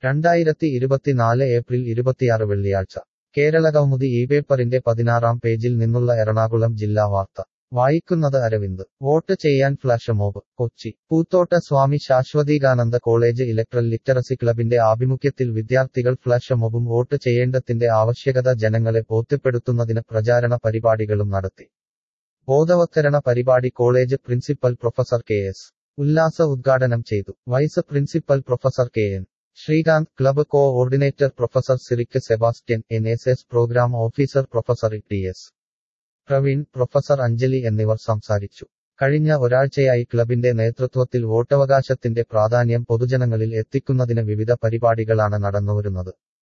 രണ്ടായിരത്തി ഇരുപത്തിനാല് ഏപ്രിൽ ഇരുപത്തിയാറ് വെള്ളിയാഴ്ച കേരള കൗമുദി ഈ പേപ്പറിന്റെ പതിനാറാം പേജിൽ നിന്നുള്ള എറണാകുളം ജില്ലാ വാർത്ത വായിക്കുന്നത് അരവിന്ദ് വോട്ട് ചെയ്യാൻ flash mob Kochi Poothotta Swami Sashwathikananda college electoral literacy ക്ലബിന്റെ ആഭിമുഖ്യത്തിൽ വിദ്യാർത്ഥികൾ ഫ്ലാഷ് മോബും വോട്ട് ചെയ്യേണ്ടതിന്റെ ആവശ്യകത ജനങ്ങളെ ബോധ്യപ്പെടുത്തുന്നതിന് പ്രചാരണ പരിപാടികളും നടത്തി ബോധവത്കരണ പരിപാടി college principal professor K S Ullas ഉദ്ഘാടനം ചെയ്തു vice principal professor K N Sreekanth club coordinator professor Cyriac Sebastian N S S program officer professor T S Praveen professor Anjali എന്നിവർ സംസാരിച്ചു കഴിഞ്ഞ ഒരാഴ്ചയായി ക്ലബിന്റെ നേതൃത്വത്തിൽ വോട്ടവകാശത്തിന്റെ പ്രാധാന്യം പൊതുജനങ്ങളിൽ എത്തിക്കുന്നതിന് വിവിധ പരിപാടികളാണ് നടന്നുവരുന്നത്